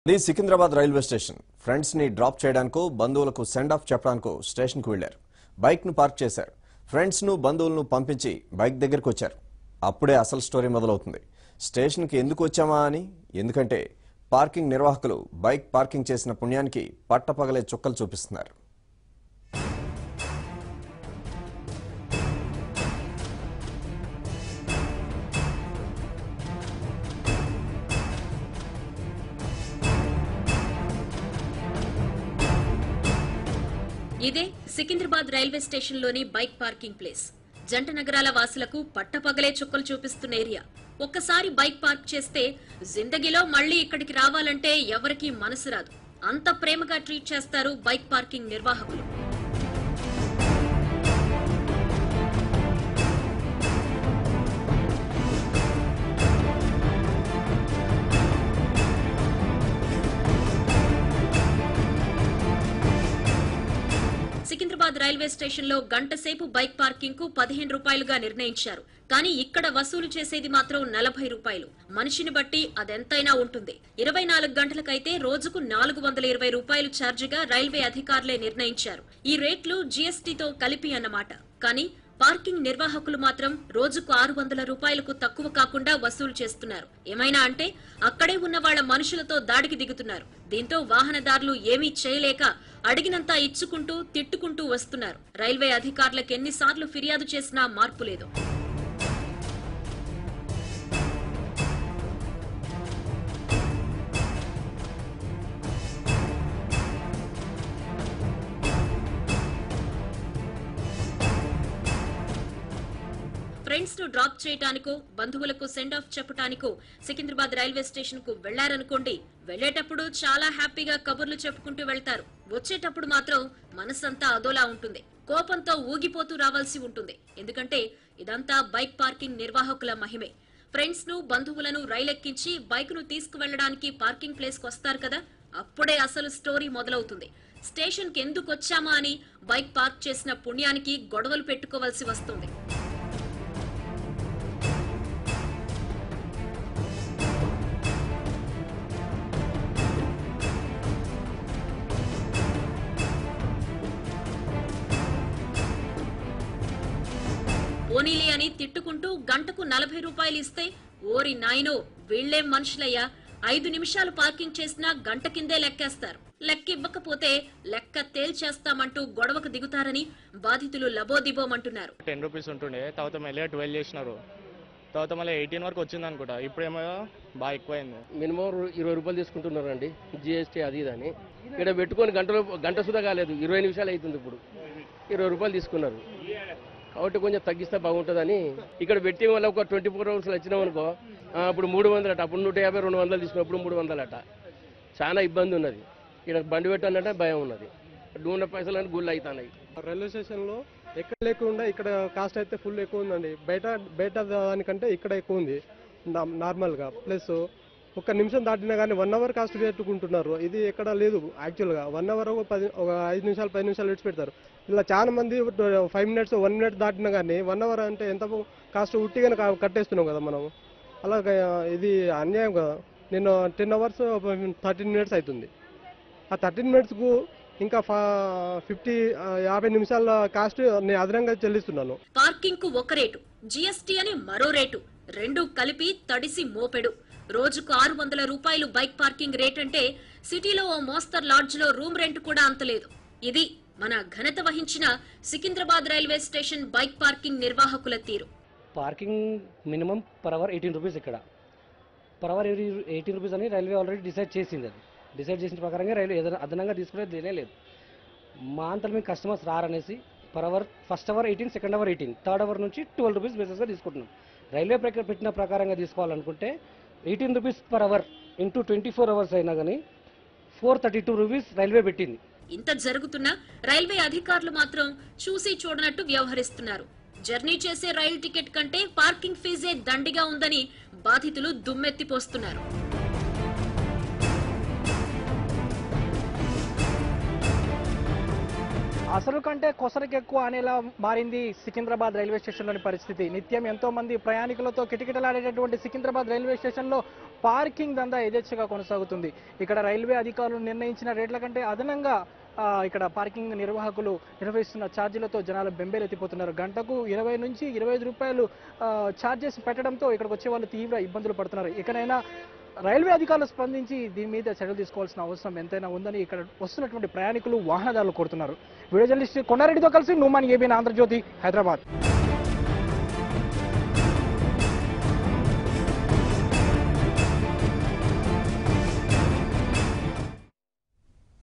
ఇది Secunderabad railway station friends ని drop చేయడానికో బంధువులకు సెండ్ ఆఫ్ చెప్పడానికో స్టేషన్ కు వెళ్లారు బైక్ ను పార్క్ చేశారు ఫ్రెండ్స్ ను బంధువులను పంపించి బైక్ దగ్గరకు వచ్చారు అప్పుడే అసలు స్టోరీ మొదలవుతుంది స్టేషన్ కి ఎందుకు వచ్చామా అని ఎందుకంటే పార్కింగ్ నిర్వాహకులు బైక్ పార్కింగ్ చేసిన పుణ్యానికి పట్టపగలే చుక్కలు చూపిస్తున్నారు ఇదే సికింద్రాబాద్ రైల్వే స్టేషన్లోని బైక్ పార్కింగ్ ప్లేస్ జంట నగరాల వాసులకు పట్టపగలే చుక్కలు చూపిస్తున్న ఏరియా ఒక్కసారి బైక్ పార్క్ చేస్తే జిందగీలో మళ్ళీ ఇక్కడికి రావాలంటే ఎవరికీ మనసు రాదు అంత ప్రేమగా ట్రీట్ చేస్తారు బైక్ పార్కింగ్ నిర్వాహకులు సికింద్రాబాద్ రైల్వే స్టేషన్ లో గంట సేపు బైక్ పార్కింగ్ కు పదిహేను రూపాయలుగా నిర్ణయించారు కానీ ఇక్కడ వసూలు చేసేది మాత్రం నలభై రూపాయలు మనిషిని బట్టి అదెంతైనా ఉంటుంది ఇరవై నాలుగు గంటలకైతే రోజుకు నాలుగు వందల ఇరవై రూపాయలు ఛార్జిగా రైల్వే అధికారులే నిర్ణయించారు ఈ రేట్లు జీఎస్టీతో కలిపి అన్నమాట కానీ పార్కింగ్ నిర్వాహకులు మాత్రం రోజుకు ఆరు వందల రూపాయలకు తక్కువ కాకుండా వసూలు చేస్తున్నారు ఏమైనా అంటే అక్కడే ఉన్న వాళ్ళ మనుషులతో దాడికి దిగుతున్నారు దీంతో వాహనదారులు ఏమీ చేయలేక అడిగినంతా ఇచ్చుకుంటూ తిట్టుకుంటూ వస్తున్నారు రైల్వే అధికారులకు ఎన్నిసార్లు ఫిర్యాదు చేసినా మార్పు లేదు ఫ్రెండ్స్ ను డ్రాప్ చేయటానికో బంధువులకు సెండ్ ఆఫ్ చెప్పటానికో సికింద్రాబాద్ రైల్వే స్టేషన్ కు వెళ్లారనుకోండి వెళ్లేటప్పుడు చాలా హ్యాపీగా కబుర్లు చెప్పుకుంటూ వెళ్తారు వచ్చేటప్పుడు మాత్రం మనసంతా అదోలా ఉంటుంది కోపంతో ఊగిపోతూ రావాల్సి ఉంటుంది ఎందుకంటే ఇదంతా బైక్ పార్కింగ్ నిర్వాహకుల మహిమే ఫ్రెండ్స్ ను బంధువులను రైలెక్కించి బైక్ ను తీసుకువెళ్లడానికి పార్కింగ్ ప్లేస్ కు వస్తారు కదా అప్పుడే అసలు స్టోరీ మొదలవుతుంది స్టేషన్ కి ఎందుకు వచ్చామా అని బైక్ పార్క్ చేసిన పుణ్యానికి గొడవలు పెట్టుకోవాల్సి వస్తుంది పోనీలే అని తిట్టుకుంటూ గంటకు నలభై రూపాయలు ఇస్తే ఓరి నాయనో వీళ్లేం మనుషులయ్యా ఐదు నిమిషాలు పార్కింగ్ చేసినా గంట కిందే లెక్కేస్తారు లెక్క ఇవ్వకపోతే లెక్క తేల్చేస్తామంటూ గొడవకు దిగుతారని బాధితులు లబోదిబోమంటున్నారు టెన్ రూపీస్ ఉంటుండే తర్వాత మళ్ళీ ట్వెల్వ్ చేసినారు తర్వాత మళ్ళీ ఎయిటీన్ వరకు వచ్చింది అనుకుంటా ఇప్పుడేమో బాగా ఎక్కువైంది మినిమం రు- ఇరవై రూపాయలు తీసుకుంటున్నారండి జిఎస్టీ అది ఇది అని ఇక్కడ పెట్టుకొని గంటలో గంట సుధా కాలేదు ఇరవై నిమిషాలు అవుతుంది ఇప్పుడు ఇరవై రూపాయలు తీసుకున్నారు కాబట్టి కొంచెం తగ్గిస్తే బాగుంటుందని ఇక్కడ పెట్టి వల్ల ఒక ట్వంటీ ఫోర్ అవర్స్ వచ్చినాం అనుకో ఆ, అప్పుడు మూడు వందలు అట అప్పుడు నూట యాభై రెండు వందలు తీసుకున్నప్పుడు మూడు వందలు అట చాలా ఇబ్బంది ఉన్నది ఇక్కడ బండి పెట్టాలంటే భయం ఉన్నది నూనె పైసలు అని గుళ్ళు అవుతున్నాయి రైల్వే స్టేషన్లో ఎక్కడ లేకుండా ఇక్కడ కాస్ట్ అయితే ఫుల్ ఎక్కువ ఉందండి బయట బయట దానికంటే ఇక్కడ ఎక్కువ ఉంది నా- నార్మల్గా ప్లస్ ఒక నిమిషం దాటినా కానీ వన్ అవర్ కాస్ట్ పెట్టుకుంటున్నారు ఇది ఎక్కడ లేదు యాక్చువల్గా వన్ అవర్ ఒక పది ఒక ఐదు నిమిషాలు పది నిమిషాలు విడిచి పెడతారు ఇలా చాలా మంది ఫైవ్ మినిట్స్ వన్ మినిట్ దాటినా కానీ వన్ అవర్ అంటే ఎంత కాస్ట్ ఉట్టిగానే కా- కట్టేస్తున్నాం కదా మనం అలాగే ఇది అన్యాయం కదా నేను టెన్ అవర్స్ థర్టీన్ మినిట్స్ అవుతుంది ఆ థర్టీన్ మినిట్స్కు ఇంకా ఫిఫ్టీ యాభై నిమిషాల కాస్ట్ నేను అదనంగా చెల్లిస్తున్నాను పార్కింగ్ కు ఒక రేటు జీఎస్టీ అని మరో రేటు రెండు కలిపి తడిసి మోపెడు రోజుకు ఆరు వందల రూపాయలు బైక్ పార్కింగ్ రేట్ అంటే సిటీలో ఓ మోస్తర్ లాడ్జ్ లో రూమ్ రెంట్ కూడా అంతలేదు ఇది మన ఘనత వహించిన Secunderabad railway station bike parking నిర్వాహకుల తీరు parking minimum per hour eighteen rupees ఇక్కడ పర్ అవర్ ఎయిటీన్ రూపీస్ అని రైల్వే ఆల్రెడీ డిసైడ్ చేసింది అది డిసైడ్ చేసిన ప్రకారంగా రైల్వే ఏదైనా అదనంగా తీసుకునేది లేనే లేదు మా అంతలో మేము కస్టమర్స్ రారనేసి per hour first hour eighteen second hour eighteen third hour నుంచి ట్వెల్వ్ రూపీస్ బేసిస్గా తీసుకుంటున్నాం రైల్వే ప్రక- పెట్టిన ప్రకారంగా తీసుకోవాలనుకుంటే eighteen rupees per hour into twenty four hours అయినా కానీ four thirty two rupees railway పెట్టింది ఇంత జరుగుతున్నా రైల్వే అధికారులు మాత్రం చూసి చూడనట్టు వ్యవహరిస్తున్నారు జర్నీ చేసే రైలు టికెట్ కంటే పార్కింగ్ ఫీజే దండిగా ఉందని బాధితులు దుమ్మెత్తిపోస్తున్నారు ఆ అసలు కంటే కొసరికి ఎక్కువ అనేలా మారింది సికింద్రాబాద్ రైల్వే స్టేషన్లోని పరిస్థితి నిత్యం ఎంతో మంది ప్రయాణికులతో కిటకిటలాడేటటువంటి సికింద్రాబాద్ రైల్వే స్టేషన్లో పార్కింగ్ దందా యథేచ్ఛగా కొనసాగుతుంది ఇక్కడ రైల్వే అధికారులు నిర్ణయించిన రేట్ల కంటే అదనంగా ఆ, ఇక్కడ పార్కింగ్ నిర్వాహకులు నిర్వహిస్తున్న ఛార్జీలతో జనాలు బెంబేలెత్తిపోతున్నారు గంటకు ఇరవై నుంచి ఇరవై ఐదు రూపాయలు ఆ, ఛార్జెస్ పెట్టడంతో ఇక్కడికి వచ్చే వాళ్ళు తీవ్ర ఇబ్బందులు పడుతున్నారు ఇకనైనా రైల్వే అధికారులు స్పందించి దీని మీద చర్యలు తీసుకోవాల్సిన అవసరం ఎంతైనా ఉందని ఇక్కడ వస్తున్నటువంటి ప్రయాణికులు వాహనదారులు కోరుతున్నారు వీడియో జర్నలిస్ట్ కొండారెడ్డితో కలిసి నుమాన్ ఏబీన్ ఆంధ్రజ్యోతి హైదరాబాద్